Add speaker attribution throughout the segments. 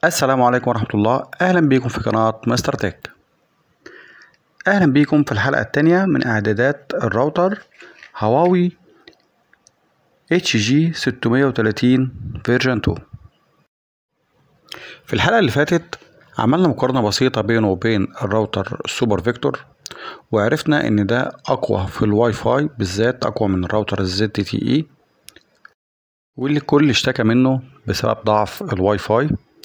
Speaker 1: السلام عليكم ورحمة الله أهلا بيكم في قناة مستر تك أهلا بيكم في الحلقة التانية من إعدادات الراوتر هواوي اتش جي 630 فيرجن 2 في الحلقة اللي فاتت عملنا مقارنة بسيطة بينه وبين الراوتر السوبر فيكتور وعرفنا ان ده اقوى في الواي فاي بالذات اقوى من الراوتر الزد تي اي واللي الكل اشتكى منه بسبب ضعف الواي فاي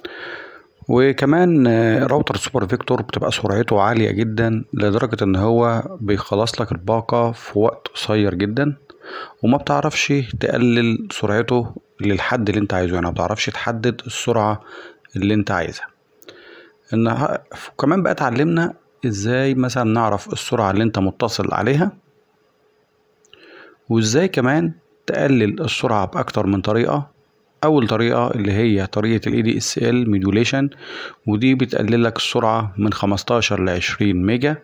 Speaker 1: وكمان راوتر السوبر فيكتور بتبقى سرعته عالية جدا لدرجة ان هو بيخلص لك الباقة في وقت قصير جدا وما بتعرفش تقلل سرعته للحد اللي انت عايزه يعني ما بتعرفش تحدد السرعة اللي انت عايزها ان كمان بقى اتعلمنا ازاي مثلا نعرف السرعة اللي انت متصل عليها وازاي كمان تقلل السرعة بأكتر من طريقة أول طريقة اللي هي طريقة ال ADSL Modulation ودي بتقلل لك السرعة من 15 ل 20 ميجا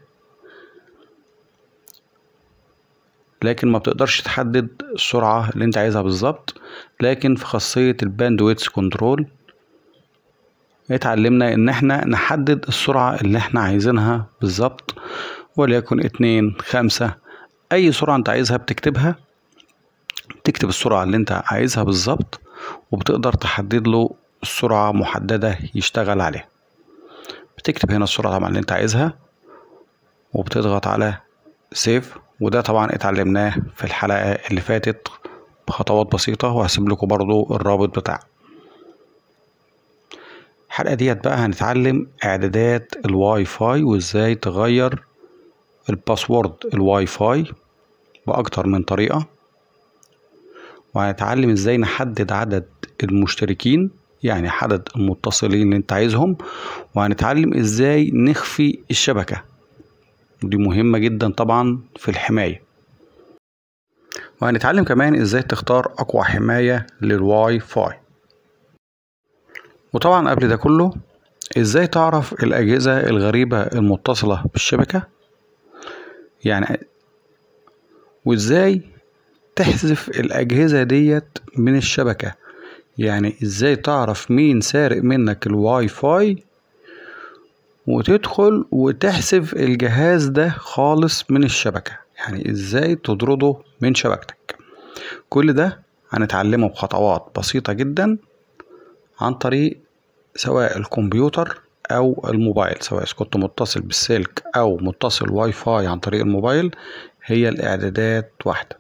Speaker 1: لكن ما بتقدرش تحدد السرعة اللي انت عايزها بالظبط لكن في خاصية الباندويتس كنترول اتعلمنا ان احنا نحدد السرعة اللي احنا عايزينها بالظبط وليكن اتنين خمسة اي سرعة انت عايزها بتكتبها تكتب السرعة اللي انت عايزها بالظبط وبتقدر تحدد له السرعة محددة يشتغل عليها بتكتب هنا السرعة طبعا اللي انت عايزها وبتضغط على سيف وده طبعا اتعلمناه في الحلقة اللي فاتت بخطوات بسيطة وهسيب لكم برضو الرابط بتاعه الحلقة ديت بقى هنتعلم اعدادات الواي فاي وازاي تغير الباسورد الواي فاي باكتر من طريقة وهنتعلم ازاي نحدد عدد المشتركين يعني عدد المتصلين اللي انت عايزهم وهنتعلم ازاي نخفي الشبكة دي مهمة جدا طبعا في الحماية وهنتعلم كمان ازاي تختار اقوى حماية للواي فاي وطبعا قبل ده كله ازاي تعرف الاجهزة الغريبة المتصلة بالشبكة يعني وازاي تحذف الاجهزة ديت من الشبكة يعني ازاي تعرف مين سارق منك الواي فاي وتدخل وتحذف الجهاز ده خالص من الشبكة يعني ازاي تطرده من شبكتك كل ده هنتعلمه بخطوات بسيطة جدا عن طريق سواء الكمبيوتر او الموبايل سواء كنت متصل بالسلك او متصل واي فاي عن طريق الموبايل هي الاعدادات واحدة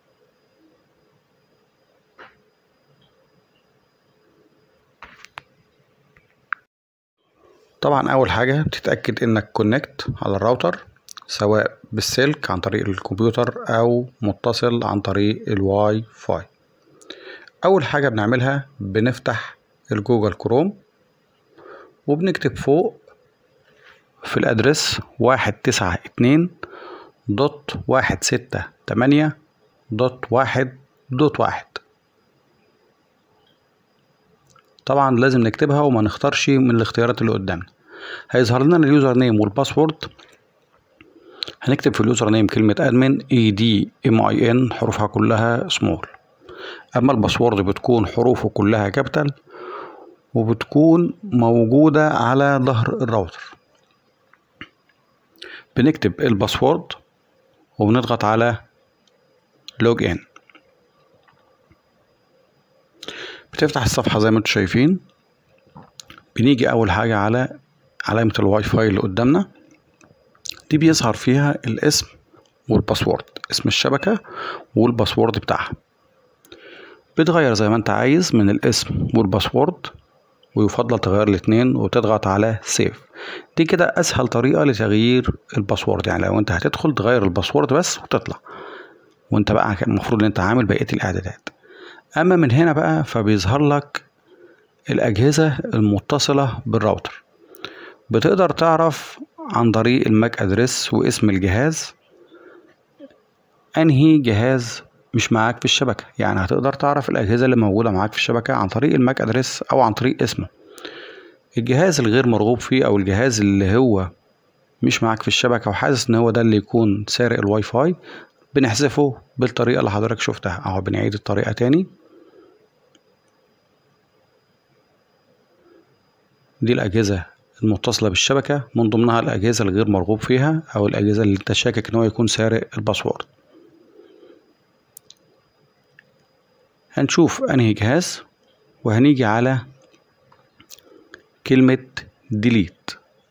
Speaker 1: طبعا اول حاجة بتتأكد انك كونكت على الراوتر سواء بالسلك عن طريق الكمبيوتر او متصل عن طريق الواي فاي اول حاجة بنعملها بنفتح الجوجل كروم وبنكتب فوق في الادرس واحد تسعة اتنين دوت واحد ستة تمانية دوت واحد دوت واحد طبعا لازم نكتبها وما نختارش من الاختيارات اللي قدامنا هيظهر لنا اليوزر نيم والباسورد هنكتب في اليوزر نيم كلمة ادمن اي دي ام اي ان حروفها كلها سمول اما الباسورد بتكون حروفه كلها كابيتال وبتكون موجودة على ظهر الراوتر بنكتب الباسورد وبنضغط على لوج ان بتفتح الصفحة زي ما انتم شايفين بنيجي أول حاجة على علامة الواي فاي اللي قدامنا دي بيظهر فيها الاسم والباسورد اسم الشبكة والباسورد بتاعها بتغير زي ما انت عايز من الاسم والباسورد ويفضل تغير الاتنين وتضغط على سيف دي كده اسهل طريقة لتغيير الباسورد يعني لو انت هتدخل تغير الباسورد بس وتطلع وانت بقى المفروض ان انت عامل بقية الاعدادات اما من هنا بقى فبيظهر لك الاجهزة المتصلة بالراوتر بتقدر تعرف عن طريق الماك ادرس واسم الجهاز انهي جهاز مش معاك في الشبكة يعني هتقدر تعرف الأجهزة اللي موجودة معاك في الشبكة عن طريق الماك أدرس أو عن طريق اسمه الجهاز الغير مرغوب فيه أو الجهاز اللي هو مش معاك في الشبكة وحاسس إن هو ده اللي يكون سارق الواي فاي بنحذفه بالطريقة اللي حضرتك شفتها أهو بنعيد الطريقة تاني دي الأجهزة المتصلة بالشبكة من ضمنها الأجهزة الغير مرغوب فيها أو الأجهزة اللي أنت شاكك إن هو يكون سارق الباسورد هنشوف أنهي جهاز وهنيجي على كلمة ديليت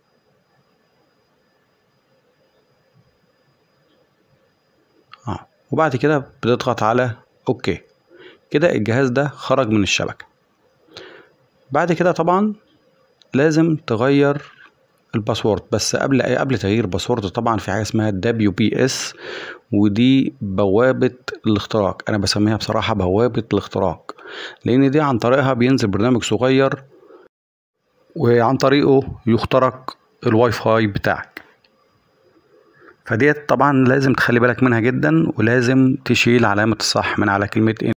Speaker 1: آه. وبعد كده بتضغط على اوكي كده الجهاز ده خرج من الشبكة بعد كده طبعا لازم تغير الباسورد بس قبل قبل تغيير الباسورد طبعا في حاجه اسمها دبليو بي اس ودي بوابه الاختراق انا بسميها بصراحه بوابه الاختراق لان دي عن طريقها بينزل برنامج صغير وعن طريقه يخترق الواي فاي بتاعك فديت طبعا لازم تخلي بالك منها جدا ولازم تشيل علامة الصح من على كلمة ان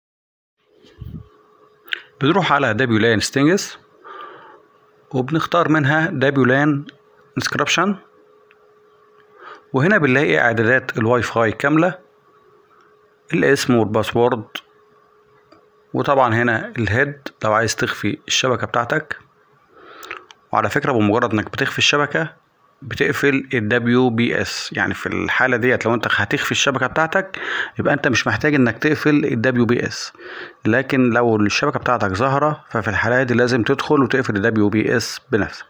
Speaker 1: بنروح على دبليو لان ستينجز وبنختار منها دبليو لان انسكربشن وهنا بنلاقي اعدادات الواي فاي كاملة الاسم والباسورد وطبعا هنا الهيد لو عايز تخفي الشبكة بتاعتك وعلى فكرة بمجرد انك بتخفي الشبكة بتقفل ال WBS يعني في الحالة ديت لو انت هتخفي الشبكة بتاعتك يبقى انت مش محتاج انك تقفل ال WBS لكن لو الشبكة بتاعتك ظاهرة ففي الحالة دي لازم تدخل وتقفل ال WBS بنفسك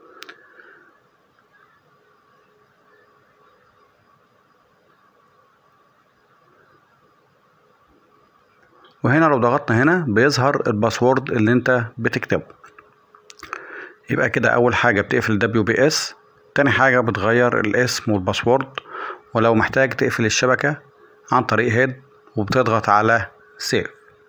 Speaker 1: وهنا لو ضغطنا هنا بيظهر الباسورد اللي انت بتكتبه يبقى كده اول حاجة بتقفل دبليو بي اس تاني حاجة بتغير الاسم والباسورد ولو محتاج تقفل الشبكة عن طريق هيد وبتضغط على سيف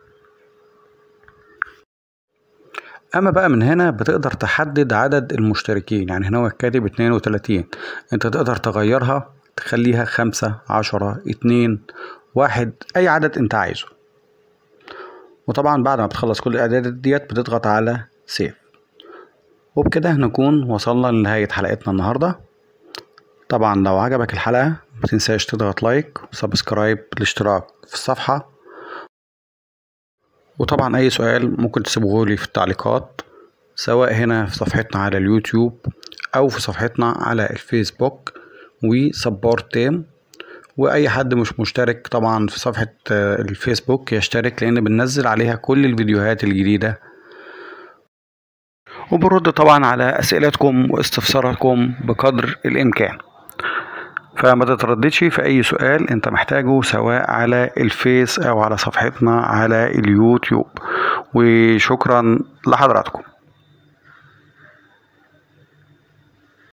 Speaker 1: اما بقى من هنا بتقدر تحدد عدد المشتركين يعني هنا هو كاتب اتنين وتلاتين انت تقدر تغيرها تخليها خمسة عشرة اتنين واحد اي عدد انت عايزه وطبعا بعد ما بتخلص كل الاعدادات ديت بتضغط على سيف وبكده نكون وصلنا لنهاية حلقتنا النهاردة طبعا لو عجبك الحلقة متنساش تضغط لايك وسبسكرايب الاشتراك في الصفحة وطبعا أي سؤال ممكن تسيبوه في التعليقات سواء هنا في صفحتنا على اليوتيوب أو في صفحتنا على الفيسبوك وسبورت تيم واي حد مش مشترك طبعا في صفحة الفيسبوك يشترك لان بننزل عليها كل الفيديوهات الجديدة وبرد طبعا على اسئلتكم واستفساراتكم بقدر الامكان فما تترددش في اي سؤال انت محتاجه سواء على الفيس او على صفحتنا على اليوتيوب وشكرا لحضراتكم